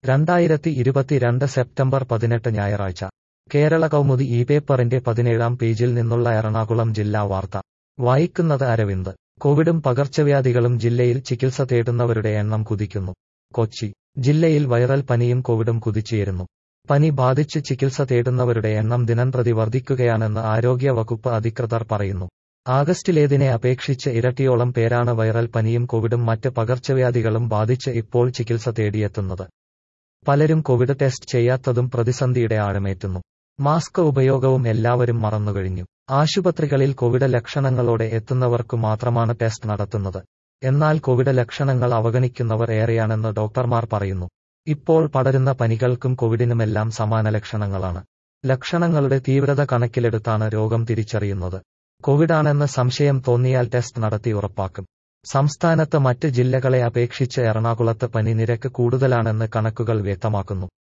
രണ്ടായിരത്തി ഇരുപത്തിരണ്ട് സെപ്റ്റംബർ പതിനെട്ട് ഞായറാഴ്ച കേരള കൗമുദി ഈ പേപ്പറിന്റെ പതിനേഴാം പേജിൽ നിന്നുള്ള എറണാകുളം ജില്ലാ വാർത്ത വായിക്കുന്നത് അരവിന്ദ് കോവിഡും പകർച്ചവ്യാധികളും ജില്ലയിൽ ചികിത്സ തേടുന്നവരുടെ എണ്ണം കുതിക്കുന്നു കൊച്ചി ജില്ലയിൽ വൈറൽ പനിയും കോവിഡും കുതിച്ചുയരുന്നു പനി ബാധിച്ച് ചികിത്സ തേടുന്നവരുടെ എണ്ണം ദിനംപ്രതി വർദ്ധിക്കുകയാണെന്ന് ആരോഗ്യ വകുപ്പ് അധികൃതർ പറയുന്നു ആഗസ്റ്റിലേതിനെ അപേക്ഷിച്ച് ഇരട്ടിയോളം പേരാണ് വൈറൽ പനിയും കോവിഡും മറ്റ് പകർച്ചവ്യാധികളും ബാധിച്ച് ഇപ്പോൾ ചികിത്സ തേടിയെത്തുന്നത് പലരും കോവിഡ് ടെസ്റ്റ് ചെയ്യാത്തതും പ്രതിസന്ധിയുടെ ആഴമേറ്റുന്നു മാസ്ക് ഉപയോഗവും എല്ലാവരും മറന്നുകഴിഞ്ഞു ആശുപത്രികളിൽ കോവിഡ് ലക്ഷണങ്ങളോടെ എത്തുന്നവർക്കു മാത്രമാണ് ടെസ്റ്റ് നടത്തുന്നത് എന്നാൽ കോവിഡ് ലക്ഷണങ്ങൾ അവഗണിക്കുന്നവർ ഏറെയാണെന്ന് ഡോക്ടർമാർ പറയുന്നു ഇപ്പോൾ പടരുന്ന പനികൾക്കും കോവിഡിനുമെല്ലാം സമാന ലക്ഷണങ്ങളാണ് ലക്ഷണങ്ങളുടെ തീവ്രത കണക്കിലെടുത്താണ് രോഗം തിരിച്ചറിയുന്നത് കോവിഡാണെന്ന് സംശയം തോന്നിയാൽ ടെസ്റ്റ് നടത്തി ഉറപ്പാക്കും സംസ്ഥാനത്ത് മറ്റ് ജില്ലകളെ അപേക്ഷിച്ച് എറണാകുളത്ത് പനി നിരക്ക് കൂടുതലാണെന്ന് കണക്കുകൾ വ്യക്തമാക്കുന്നു